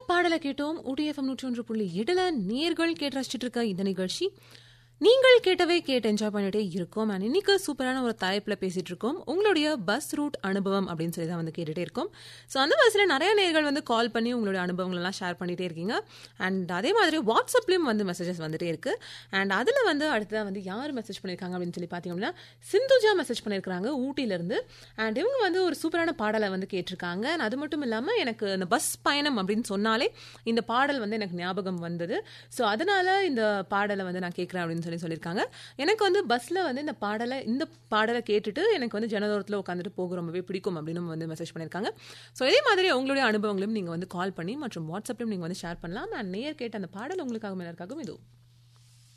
பாடலை கேட்டோம் UDFM நூற்றி ஒன்று புள்ளி எட்டுல நேர்கள் கேட்டு ரசிச்சிட்டு இருக்க இந்த நிகழ்ச்சி நீங்கள் கேட்டவே கேட்டு என்ஜாய் பண்ணிட்டே இருக்கோம் அண்ட் இன்னைக்கு சூப்பரான ஒரு தலைப்பில் பேசிட்டு இருக்கோம் உங்களுடைய பஸ் ரூட் அனுபவம் அப்படின்னு சொல்லி தான் வந்து கேட்டுட்டே இருக்கோம் ஸோ அந்த பஸ்ஸில் நிறைய நேர்கள் வந்து கால் பண்ணி உங்களுடைய அனுபவங்கள் எல்லாம் ஷேர் பண்ணிட்டே இருக்கீங்க அண்ட் அதே மாதிரி வாட்ஸ்அப்லேயும் வந்து மெசேஜஸ் வந்துட்டே இருக்கு அண்ட் அதில் வந்து அடுத்ததாக வந்து யார் மெசேஜ் பண்ணியிருக்காங்க அப்படின்னு சொல்லி பார்த்தீங்கன்னா சிந்துஜா மெசேஜ் பண்ணியிருக்காங்க ஊட்டியிலேருந்து அண்ட் இவங்க வந்து ஒரு சூப்பரான பாடலை வந்து கேட்டிருக்காங்க and அது மட்டும் இல்லாமல் எனக்கு இந்த பஸ் பயணம் அப்படின்னு சொன்னாலே இந்த பாடல் வந்து எனக்கு ஞாபகம் வந்தது ஸோ அதனால இந்த பாடலை வந்து நான் கேட்குறேன் அப்படின்னு சொல்லி சொல்லியிருக்காங்க எனக்கு வந்து பஸ்ஸில் வந்து இந்த பாடலை இந்த பாடலை கேட்டுட்டு எனக்கு வந்து ஜனதோரத்தில் உட்காந்துட்டு போக ரொம்பவே பிடிக்கும் அப்படின்னு வந்து மெசேஜ் பண்ணியிருக்காங்க ஸோ இதே மாதிரி உங்களுடைய அனுபவங்களையும் நீங்கள் வந்து கால் பண்ணி மற்றும் வாட்ஸ்அப்லையும் நீங்கள் வந்து ஷேர் பண்ணலாம் நான் நேர் கேட்ட அந்த பாடல் உங்களுக்காக எல்லாருக்காகவும் இது